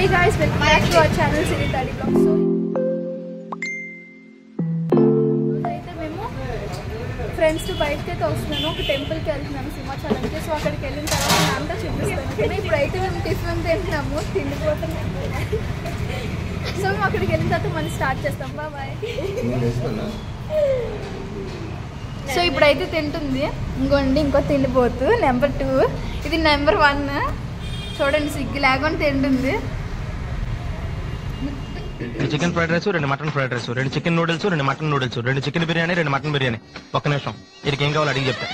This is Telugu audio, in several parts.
Hey guys welcome back to our channel Siri Tadi vlogs so అయితే మేము ఫ్రెండ్స్ తో బయటకి అయితే వస్తున్నాను ఒక టెంపుల్కి వెళ్తున్నాము సింహాచలంకి సో అక్కడికి వెళ్ళిన తర్వాత నేను అంతా చూపిస్తాను కానీ ఇప్పుడైతే మేము టిఫిన్ తింటున్నాము తిండిపోతున్నాము సో మేము అక్కడికి వెళ్ళిన తర్వాత మనం స్టార్ట్ చేస్తాం బాయ్ సో ఇప్పుడైతే తింటుంది ఇంకోండి ఇంకో తిండిపోతు నెంబర్ టూ ఇది నెంబర్ వన్ చూడండి సిగ్గు లేకుండా తింటుంది రెండు చికెన్ ఫ్రైడ్ రైస్ రెండు మటన్ ఫ్రైడ్ రైస్ రెండు చికెన్ నూడిల్స్ రెండు మటన్ నూడిల్స్ రెండు చికెన్ బిర్యానీ రెండు మటన్ బిర్యానీ ఒక్క నిమిషం వీరికి ఏం కావాలి అడిగి చెప్తా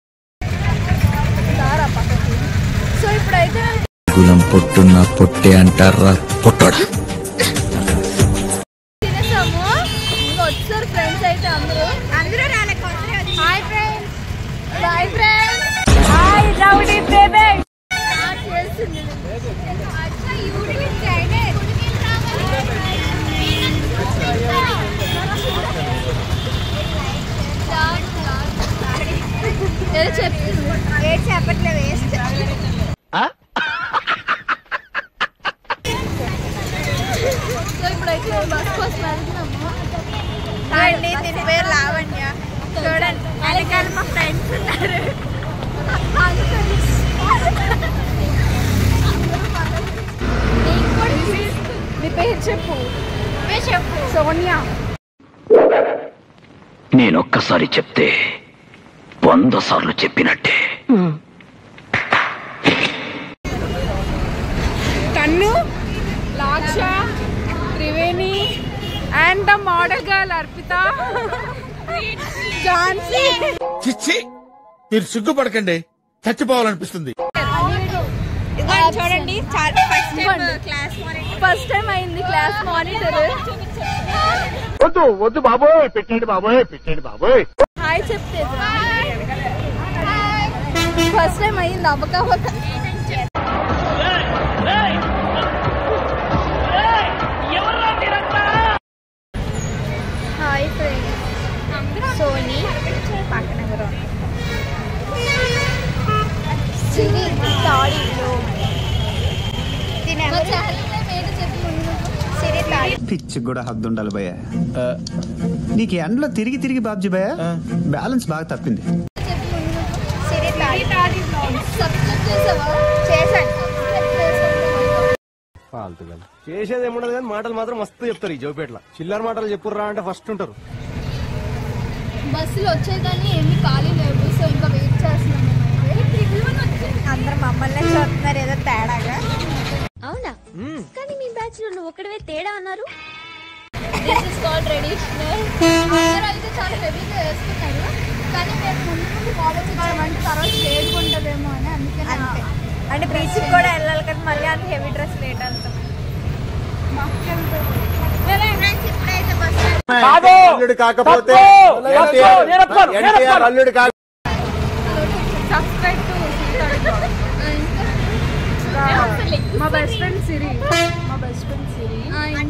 సారా పక్కకి సో ఇప్పుడైతే మేము కులం పొట్టున్న పొట్టే అంటారా పొట్టోడా తినేసాము ఇంకా వచ్చారు ఫ్రెండ్స్ అయితే అందరూ అందరూ hi friends bye friends hi rowdy baby చేస్తుంది అచ్చా యూడికి చైనీస్ ఏదో చెప్తుంది ఏ చెప్పట్లే వేస్ట్ సో ఇప్పుడైతే మేము బస్ కోసం వెళ్తున్నాము అండి దీని పేరు లావణ్య చూడండి వెనకాల మా ఫ్రెండ్స్ ఉన్నారు నీ పేరు చెప్పు చెప్పు సోనియా నేనొక్కసారి చెప్తే వంద సార్లు చెప్పినట్టే తన్ను లాక్ష Triveni and the model girl Arpita Jhansi చిచ్చి మీరు సిగ్గుపడకండి చచ్చిపోవాలనిపిస్తుంది ఇదిగోండి చూడండి చాలా ఫస్ట్ టైం ఇదిగోండి. క్లాస్ ఫస్ట్ టైం అయింది క్లాస్ మానిటర్ వద్దు వద్దు బాబోయ్ పెట్టండి బాబోయ్ పెట్టండి బాబోయ్ హాయ్ చెప్తే ఫస్ట్ టైం అయింది అవ్వక అవ్వక హాయ్ ఫ్రెండ్స్ సోనీ పక్కన సిరి తాడి మా ఛానల్ నేమ్ ఏంటో చెప్పు ముందు సిరి తాడి పిచ్చి కూడా హద్దు ఉండాలి భయ్య నీకు ఎండలో తిరిగి తిరిగి బాబ్జీ భయ్య బ్యాలెన్స్ బాగా తప్పింది చెప్పు ముందు సిరి తాడి సబ్స్క్రైబ్ చేసావా చేశాను చేసేది ఏముండదు కానీ మాటలు మాత్రం మస్తు చెప్తారు ఈ జోపేట్ల చిల్లర మాటలు చెప్పుర్రా అంటే ఫస్ట్ ఉంటారు బస్సులు వచ్చాయి కానీ ఏమీ ఖాళీ లేవు సో ఇంకా వెయిట్ చేస్తున్నాం మేమైతే అందరు మమ్మల్ని చూస్తున్నారు ఏదో తేడాగా అవునా కానీ మీ బ్యాచ్ లో నువ్వు ఒక్కడవే తేడా అన్నారు దిస్ ఇస్ కాల్ ట్రెడిషనల్ అందరూ అయితే చాలా హెవీగా వేసుకున్నారు కానీ మేము ముందు ముందు ఫాలో చేసామంటే తర్వాత వేడుకుంటుందేమో అని అందుకని అంతే అంటే బీచ్ కూడా వెళ్ళాలి కానీ మళ్ళీ అంత హెవీ డ్రెస్ లేట్ వెళ్తాం అల్లుడు కాకపోతే ఎన్టీఆర్ అల్లుడు కాక సబ్స్క్రైబ్ టు మా బెస్ట్ ఫ్రెండ్ సిరి మా బెస్ట్ ఫ్రెండ్ సిరి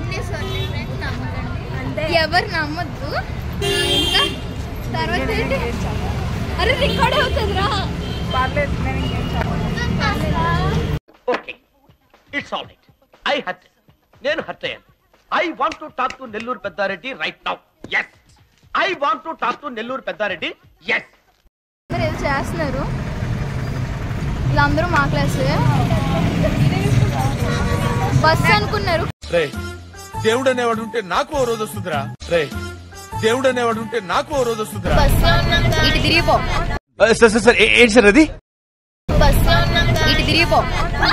అంటే ఎవరు నమ్మొద్దు ఇంకా తర్వాత ఏంటి అరే రికార్డ్ అవుతుందిరా పర్లేదు నేను ఇంకేం చెప్పను okay it's all right I hurt నేను హర్ట్ అయ్యాను I want to talk to Nellore Peddareddy right now yes I want to talk to Nellore Peddareddy yes అందరూ ఏదో చేస్తున్నారు వీళ్ళందరూ మా క్లాసే బస్ అనుకున్నారు రే దేవుడు అనేవాడు ఉంటే నాకు ఓ రోజు వస్తుందిరా రే దేవుడు అనేవాడు ఉంటే నాకు ఓ రోజు వస్తుందిరా ఇటు తిరిగిపో సార్ సార్ సార్ ఏంటి సార్ అది ఇటు తిరిగిపో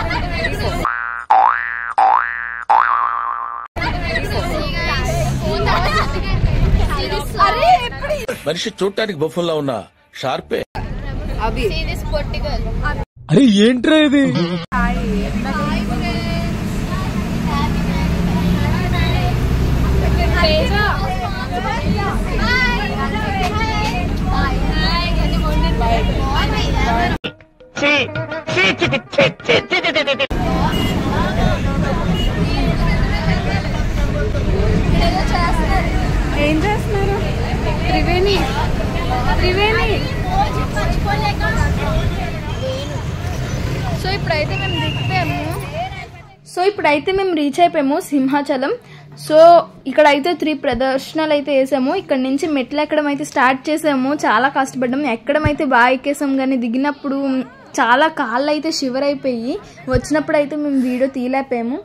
అరే ఎప్పుడు మనిషి చూడటానికి బొఫుల్లా ఉన్న షార్పే అరే ఏంట్రా ఇది ఏదో చేస్తున్నారు ఏం చేస్తున్నారు త్రివేణి త్రివేణి సో ఇప్పుడైతే మేము దిగిపోయాము ఇప్పుడైతే మేము రీచ్ అయిపోయాము సింహాచలం సో ఇక్కడైతే త్రీ ప్రదర్శనలు అయితే వేసాము ఇక్కడ నుంచి మెట్లు ఎక్కడం అయితే స్టార్ట్ చేసాము చాలా కష్టపడ్డాము ఎక్కడం అయితే బాగా ఎక్కేసాం కానీ దిగినప్పుడు చాలా కాళ్ళు అయితే షివర్ అయిపోయి వచ్చినప్పుడు అయితే మేము వీడియో తీయలేకపోయాము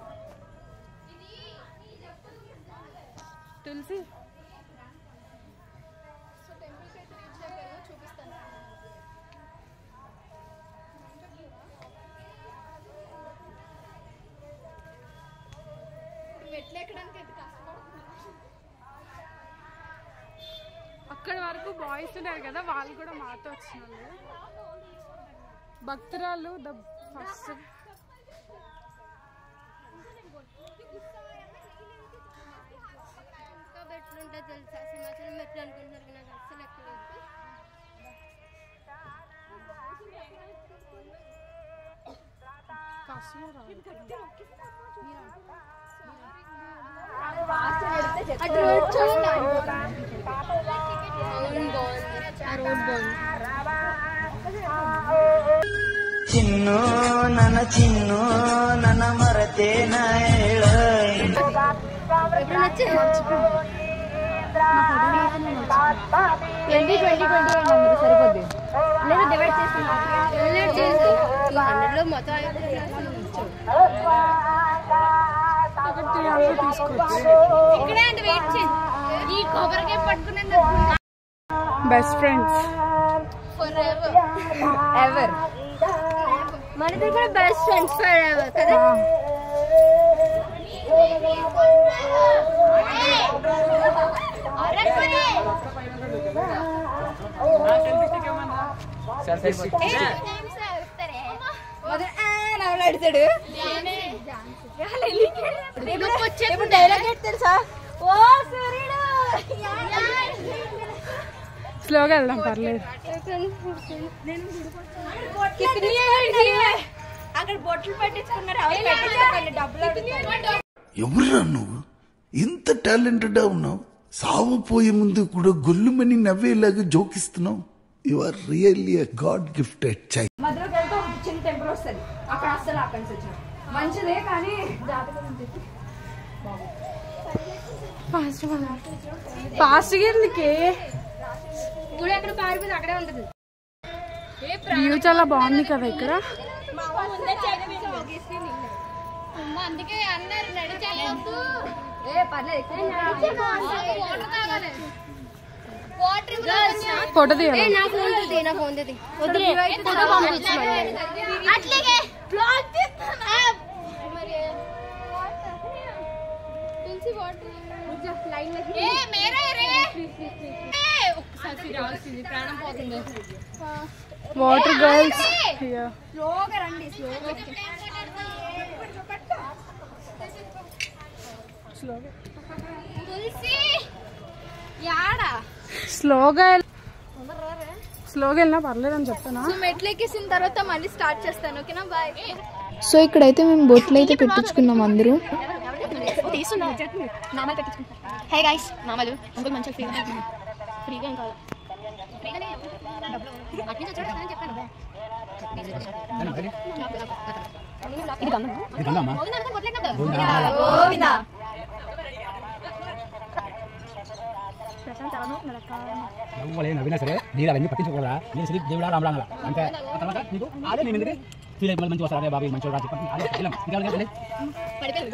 అక్కడ వరకు బాయ్స్ ఉన్నారు కదా వాళ్ళు కూడా మాతో వచ్చిన వాళ్ళు భక్తురాలు ద ఫస్ట్ ఎట్లుంటుంది తెలుసా సింహాచలం ఎట్లా అనుకుంటున్నారు కానీ నాకు అస్సలు ఎక్కలేదు అటు రోడ్ చూడండి అవును బాగుంది ఆ రోడ్ బాగుంది ಚಿನ್ನು ನನ್ನ ಚಿನ್ನು ನನ್ನ ಮರತೇನ ಹೇಳ ఎప్పుడు నచ్చింది ట్వంటీ ట్వంటీ ట్వంటీ సరిపోద్ది లేదు డివైడ్ చేసి డివైడ్ చేసి ఈ హండ్రెడ్ లో మొత్తం ఐదు ఇక్కడే అంటే వెయిట్ చేయి ఈ కొబ్బరికాయ పట్టుకునే best friends forever ever మనది కూడా బెస్ట్ ఫ్రెండ్స్ ఫర్ ఎవర్ కదా నవ్వులాడుతాడు ఇప్పుడు డైలాగ్ ఏంటి తెలుసా ఓ సూర్యుడు స్లోగా వెళ్దాం పర్లేదు అక్కడ బొట్లు పెట్టించుకున్నారు అవి పెట్టించుకోండి డబ్బులు అడుగుతారు ఎవరురా నువ్వు ఇంత టాలెంటెడ్ ఉన్నావు సావు పోయే ముందు కూడా గొల్లుమని నవ్వేలాగా జోకిస్తున్నావు you are really a god gifted child మధ్యలోకి వెళ్తే ఒక చిన్న టెంపుల్ వస్తుంది అక్కడ అస్సలు అక్కడి నుంచి వచ్చిన మంచిదే కానీ జాతకం ఉంటుంది ఫాస్ట్ ఫాస్ట్ ఎందుకే గుడి అక్కడ పారిపోయింది అక్కడే ఉంటుంది వ్యూ చాలా బాగుంది కదా ఇక్కడ అందుకే అందరు నడిచేయొద్దు ఏ పర్లేదు వాటర్ తాగాలి వాటర్ ఫోటో తీయాలి నా ఫోన్ తీ నా ఫోన్ తీ వదిలే ఫోటో పంపించు అట్లాగే బ్లాగ్ మరి తులసి వాటర్ లైన్ ఏ మేరే రే ఒక్కసారి రావాల్సింది ప్రాణం పోతుంది వాటర్ గర్ల్స్ స్లోగా రండి స్లోగా తులసి యాడా స్లోగా స్లోగా వెళ్ళినా పర్లేదు అని చెప్తానా సో మెట్లు ఎక్కేసిన తర్వాత మళ్ళీ స్టార్ట్ చేస్తాను ఓకేనా బాయ్ సో ఇక్కడైతే మేము బొట్లు అయితే పెట్టించుకున్నాం అందరూ హే గైస్ మామలు ఇంకొక మంచిగా ఫ్రీగా ఫ్రీగా ఏం కాదు ఇది గమ్మా గోవిందా నవ్వినా సరే నీరు అవన్నీ పట్టించుకోరా నేను శ్రీ దేవుడా రామరాంగల అంటే ఆ తర్వాత నీకు అదే నేను ఎందుకు ఫీల్ అయిపోయి మంచి వస్తారా బాబు మంచి రాజు చెప్పండి అదే వెళ్ళాం ఇంకా వెళ్ళాం, వెళ్ళాం.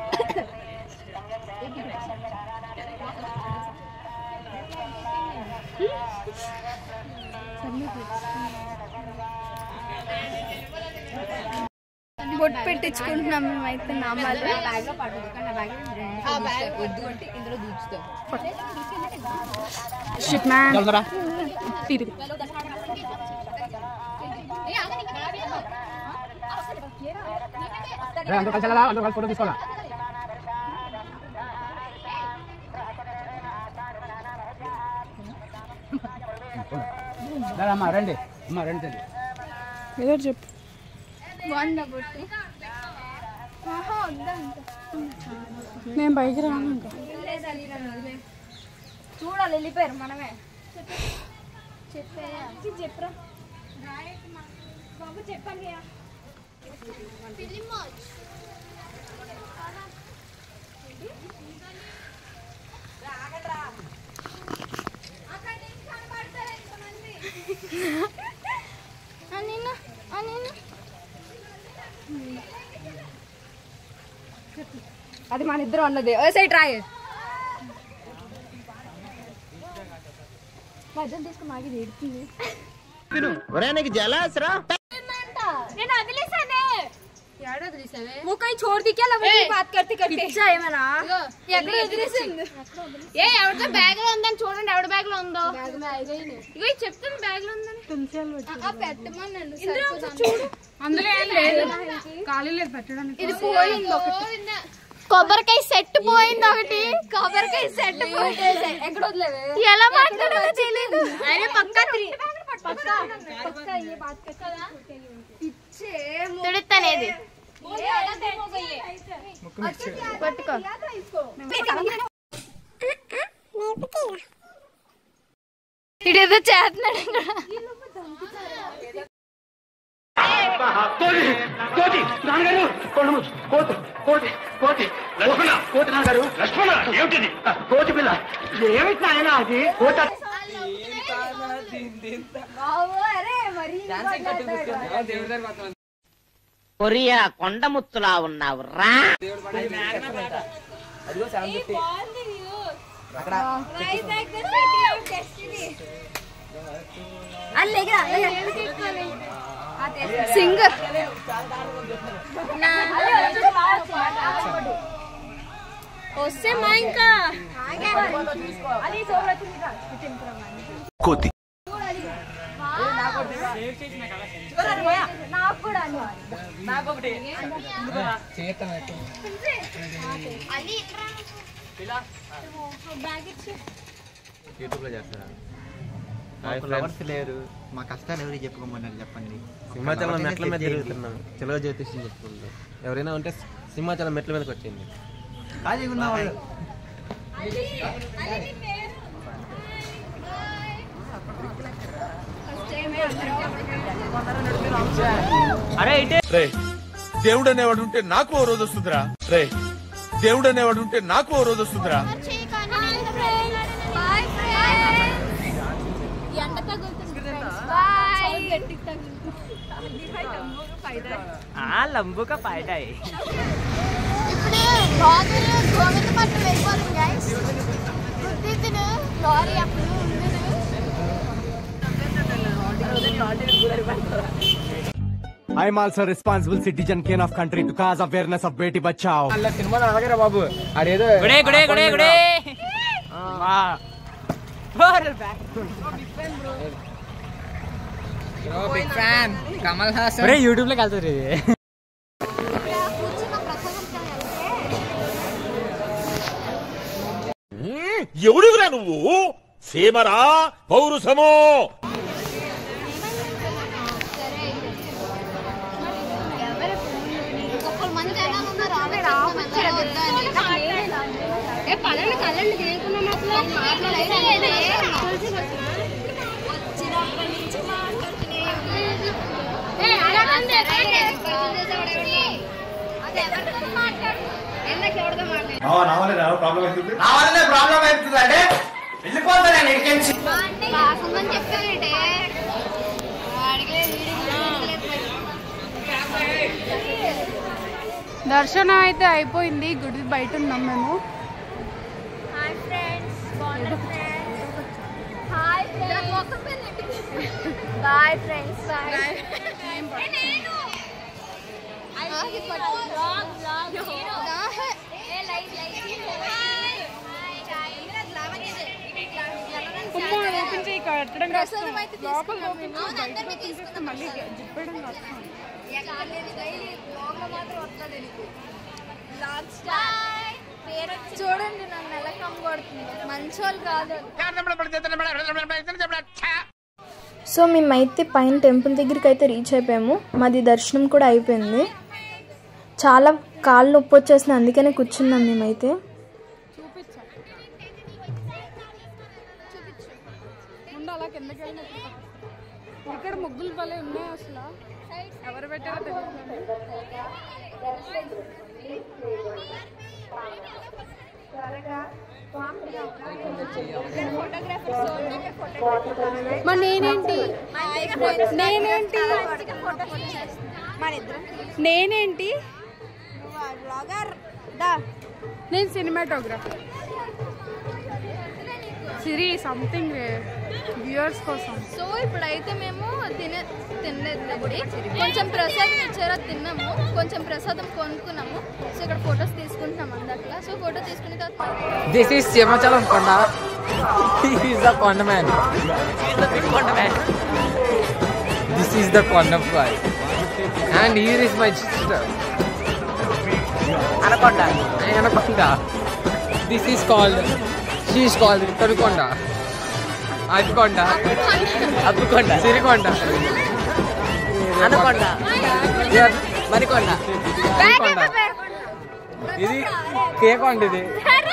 బొట్టు పెట్టించుకుంటున్నాం మేమైతే నామాలు షిట్ మ్యాన్ వెళ్దారా? తిరిగి రే, అందరూ కలిసి వెళ్ళాలా అందరూ కలిసి ఫోటో తీసుకోవాలా రా, అమ్మా రండి అమ్మా రండి రండి. ఏదో చెప్పు బాగుందా బొట్టు ఆహా వద్దా ఇంకా నేను పైకి రాను ఇంకా చూడాలి వెళ్ళిపోయారు మనమే చెప్పేయా చెప్పరా బాబు చెప్పండి అది మన ఇద్దరు అన్నది ఓ సైడ్ రాయ్ మధ్యలో తీసుకుని మాకి ఎడుతుంది ఒరే నీకు జలాసరా నేను వదిలేసానే यार वदिलेसावे वो कहीं छोड़ दी क्या लवली बात करते करते पिज्जा है मना ఎక్కడ వదిలేసింది ఏ ఎవరితో బ్యాగ్ లో ఉందని చూడండి ఎవడి బ్యాగ్ లో ఉందో బ్యాగ్ में आएगा ही नहीं ఇగో ఇది చెప్తుంది బ్యాగ్ లో ఉందని ఆ పెట్టమన్నాను ఇందులో సరిపోదా? చూడు అందులో ఏం లేదు ఖాళీ లేదు పెట్టడానికి ఇది పోయింది ఒకటి కొబ్బరికాయ సెట్ పోయింది ఒకటి కొబ్బరికాయ సెట్ పోయింది ఎక్కడ వదిలేవే ఎలా మాట్లాడాలో తెలియదు అరే పక్కా త్రీ पक्का पक्का ये बात करता पीछे తుడుతానేది ये आधा दिन हो गई है పట్టుకో ఇడేదో చేస్తున్నాడు కోతి కోతి నాన్నగారు కొండము కోతి కోతి కోతి లక్ష్మణ కోతి నాన్నగారు లక్ష్మణ ఏమిటిది కోతి పిల్ల ఏమిటి నాయన అది కోత అరే మరి కొరియా కొండముచ్చులా ఉన్నావు రా సింగర్ వస్తే మా ఇంకా కోతి నాకు కూడా యూట్యూబ్ లో చేస్తారా ఫ్లవర్స్ లేరు మా కష్టాలు ఎవరికి చెప్పుకోమన్నారు చెప్పండి సింహాచలం మెట్ల మీద తిరుగుతున్నాం తెలుగు జ్యోతిష్యం చెప్పుకుంటాం ఎవరైనా ఉంటే సింహాచలం మెట్ల మీదకి వచ్చింది ఖాళీగా ఉన్న వాళ్ళు రే దేవుడు అనేవాడు ఉంటే నాకు ఓ రోజు వస్తుందిరా రే దేవుడు అనేవాడు ఉంటే నాకు ఓ రోజు వస్తుందిరా బాయ్ ఎండ తగులుతుంది బాయ్ లంబుక పాయడాయి ఇప్పుడు గోగులు గోవిందపట్నం వెళ్ళిపోతుంది గైస్ గుర్తిద్దును లారీ అప్పుడు ఉండును I'm also responsible citizen can of country to cause awareness of Beti Bachao cinema అలాగే బాబు అదేదో గుడే గుడే గుడే గుడే big fan Kamal Haasan YouTube లోకి వెళ్తారు ఇది ఎవడురా నువ్వు సీమరా పౌరుషమో ఒక్కరు మంది జనాలు ఉన్నారు ఆమె ఏ పదండి కదండి దేనికున్నా మాకు మాట్లాడలేదు వచ్చినప్పటి నుంచి మాట్లాడుతూనే ఏ అలా ఉంది అదే ఎవరితో మాట్లాడు ఎందుకు ఎవరితో మాట్లాడు రావాలనే ప్రాబ్లం అవుతుంది అంటే వెళ్ళిపోతా నేను ఇక్కడి నుంచి బాగుందని చెప్పానంటే అడిగే దర్శనం అయితే అయిపోయింది గుడి బయట ఉన్నాం మేము హాయ్ ఫ్రెండ్స్ బాగున్నారు friends hi friends bye friends bye నేను బ్లాగ్ బ్లాగ్ ఏ live live hi upma open చేయి కట్టడం కష్టం ప్రసాదం అయితే లోపల తీసుకున్నాం ఓపెన్ మేము. చేసి అవును, బయటకు అందరినీ ఓపెన్ చేస్తే తీసుకున్నాం మళ్ళీ ప్రసాదం. జిప్పడం కష్టం ఎక్కడ లేదు డైలీ బ్లాగ్ లో మాత్రం వస్తుంది నీకు బ్లాగ్ స్టార్ చూడండి నన్ను ఎలా కమ్ముకొడుతుంది మంచోళ్ళు కాదు సో మేమైతే పైన టెంపుల్ దగ్గరికి అయితే రీచ్ అయిపోయాము మాది దర్శనం కూడా అయిపోయింది చాలా కాళ్ళు నొప్పి వచ్చేసింది అందుకనే కూర్చున్నాం మేమైతే ఉండు అలా కిందకి వెళ్ళిన ఇక్కడ ముగ్గులు భలే ఉన్నాయి అసలు ఎవరు పెట్టారో తెలియదు మరి నేనేంటి నేనేంటి మన ఇద్దరం నేనేంటి బ్లాగర్ నేను సినిమాటోగ్రఫర్ సిరి సంథింగ్ వ్యూవర్స్ కోసం సో ఇప్పుడైతే మేము తినే తినలేదు కాబట్టి కొంచెం ప్రసాదం ఇచ్చారో తిన్నాము కొంచెం ప్రసాదం కొనుక్కున్నాము సో ఇక్కడ ఫొటోస్ తీసుకుంటున్నాం అందట్లా సో ఫోటో తీసుకున్న తర్వాత This is Simachalam Konda. He is the Konda man. He is the big Konda man. This is the Konda boy. And here is my sister. Anaconda. Anaconda. This is called, she is called Tanukonda. Adikonda. Adukonda. Sirikonda. Anaconda. Yeah, Marikonda. Marikonda. ఇది కేక్ అండి ఇది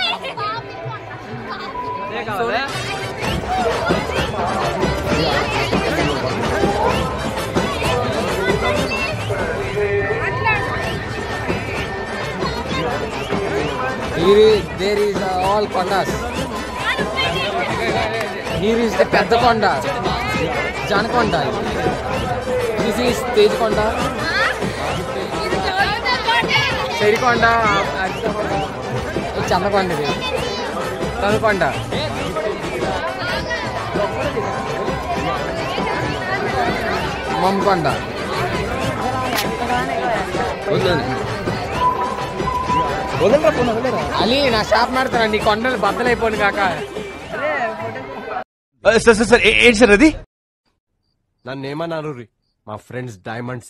Here there is uh, all kondas. Here is the పెద్ద కొండ జానకొండ దిస్ ఈస్ తేజ్ కొండ చెరికొండ అరిసకొండ ఇది చందకొండ ఇది తనుకొండ మమ్మకొండ అలీ నా షాప్ మాడతాను నీ కొండలు బద్దలైపోను కాక సార్ సార్ సార్ ఏ- ఏంటి సార్ అది నన్ను ఏమన్నారు రీ మా friends diamonds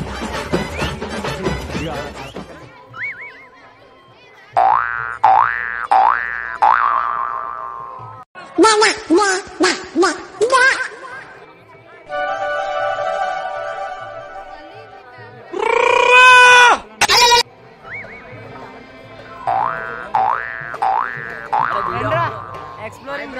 exploring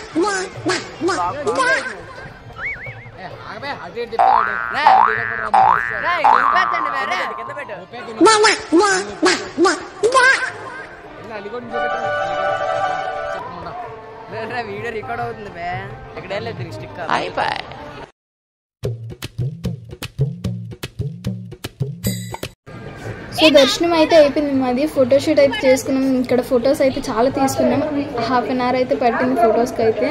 video record అవుతుంది బే ఇక్కడ వెళ్ళలేదు స్టిక్కర్ అయిపోయి సో దర్శనం అయితే అయిపోయింది మాది ఫోటోషూట్ అయితే చేసుకున్నాం ఇక్కడ ఫొటోస్ అయితే చాలా తీసుకున్నాం హాఫ్ అన్ అవర్ అయితే పట్టింది ఫొటోస్కి అయితే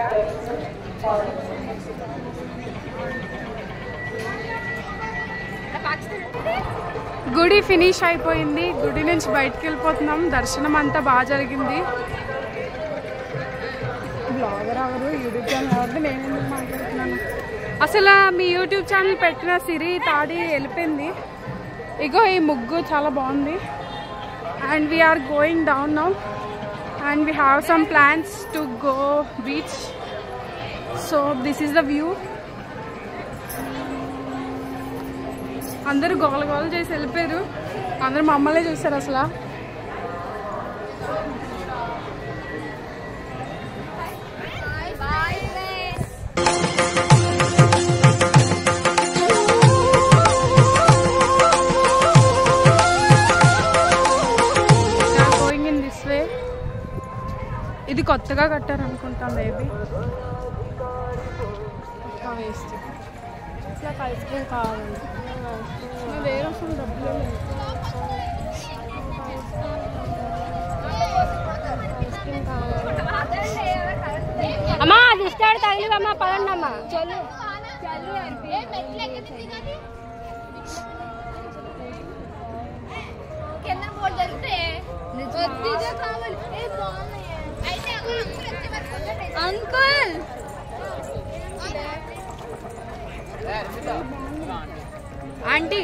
గుడి ఫినిష్ అయిపోయింది గుడి నుంచి బయటకు వెళ్ళిపోతున్నాం దర్శనం అంతా బాగా జరిగింది బ్లాగర్ ఎవరు యూట్యూబ్ ఛానల్ ఎవరిది నేను ఎందుకు మాట్లాడుతున్నాను అసలు మీ యూట్యూబ్ ఛానల్ పెట్టిన సిరి తాడి వెళ్ళిపోయింది ఇగో ఈ ముగ్గు చాలా బాగుంది and we are going down now and we have some plans to go beach so this is the view అందరూ గోల గోల చేసి వెళ్ళిపోయారు అందరూ మమ్మల్ని చూస్తారు అసలు గోయింగ్ ఇన్ దిస్ వే ఇది కొత్తగా కట్టారు అనుకుంటా మేబీ వేస్ట్ నాకు ఐస్ క్రీమ్ కావాలి నా వేరే అసలు డబ్బులు లేవు. ఐస్ క్రీమ్ కావాలి అమ్మా అది ఇష్టాడు తగిలివమ్మా పదండి అమ్మా చల్లు కింద బోర్డు జరిగితే అంకుల్ ఆంటీ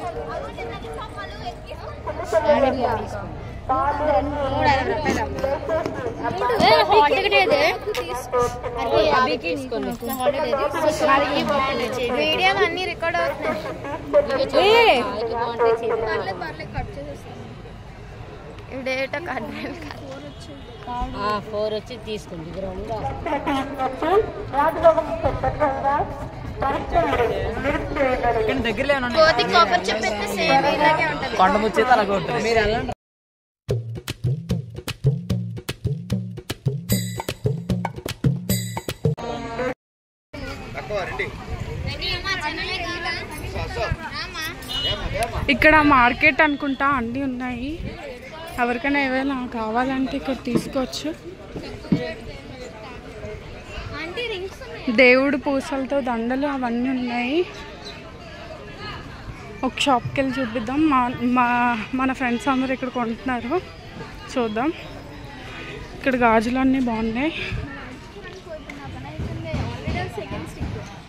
హాట్ టికెట్ ఏది వీడియో అన్ని రికార్డ్ అవుతున్నాయి పర్లేదు పర్లేదు కట్ చేసేస్తాను డేటా కట్ ఫోర్ వచ్చి తీసుకుంది గ్రౌండ్ ఇక్కడ దగ్గరలో ఏమైనా ఉన్నాయా? కోతి కాపర్ చెప్పేస్తే సేమ్ ఇలాగే ఉంటది కొండ ముచ్చేది అలాగే ఉంటుంది మీరు వెళ్ళండి ఇక్కడ మార్కెట్ అనుకుంటా అన్నీ ఉన్నాయి ఎవరికైనా ఏమైనా కావాలంటే ఇక్కడ తీసుకోవచ్చు ఆంటీ రింగ్స్ దేవుడు పూసలతో దండలు అవన్నీ ఉన్నాయి ఒక షాప్కి వెళ్ళి చూపిద్దాం మా మా మన ఫ్రెండ్స్ అందరూ ఇక్కడ కొంటున్నారు చూద్దాం ఇక్కడ గాజులు అన్నీ బాగున్నాయి సెకండ్ స్టిక్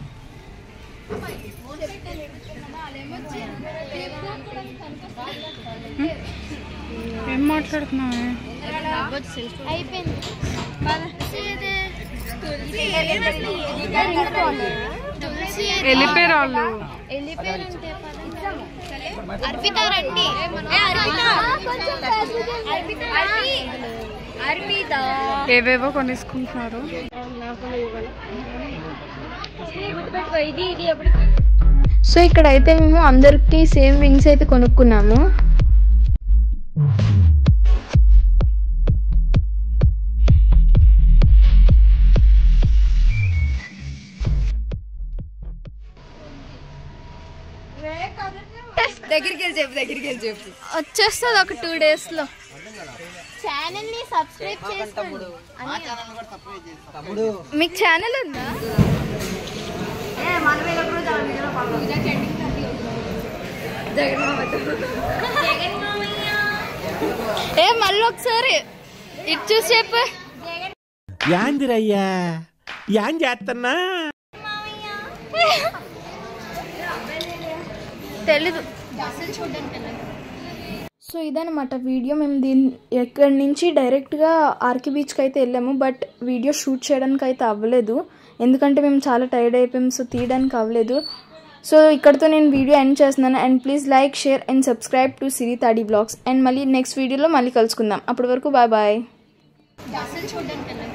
ఏం మాట్లాడుతున్నావు అయిపోయింది వెళ్ళిపోయారు వాళ్ళు వెళ్ళిపోయారంటే అర్పిత రండి ఏ, అర్పిత అర్పిత అర్పిత ఏవేవో కొనేసుకుంటున్నారు ఇది ఇది ఎప్పుడు సో ఇక్కడైతే మేము అందరికీ సేమ్ వింగ్స్ అయితే కొనుక్కున్నాము దగ్గరికి వెళ్ళి చెప్పు దగ్గరికి వెళ్ళి చెప్పు వచ్చేస్తుంది ఒక టూ డేస్ లో ఛానల్ ని సబ్స్క్రైబ్ చేసుకోండి మీకు ఛానల్ ఉందా ఏ మళ్ళీ ఒకసారి ఇటు చూసి చెప్పు యాందిరయ్యా యాం చేస్తున్నా తెలీదు అసలు చూడడానికి సో ఇదనమాట వీడియో మేము దీని ఎక్కడి నుంచి డైరెక్ట్గా ఆర్కి బీచ్కి అయితే వెళ్ళాము బట్ వీడియో షూట్ చేయడానికి అయితే అవ్వలేదు ఎందుకంటే మేము చాలా టైర్డ్ అయిపోయాము సో తీయడానికి అవ్వలేదు సో ఇక్కడితో నేను వీడియో ఎండ్ చేస్తున్నాను and please like share and subscribe to Siri Tadi blogs and మళ్ళీ నెక్స్ట్ వీడియోలో మళ్ళీ కలుసుకుందాం అప్పటి వరకు బాయ్ బాయ్ అసలు చూడడానికి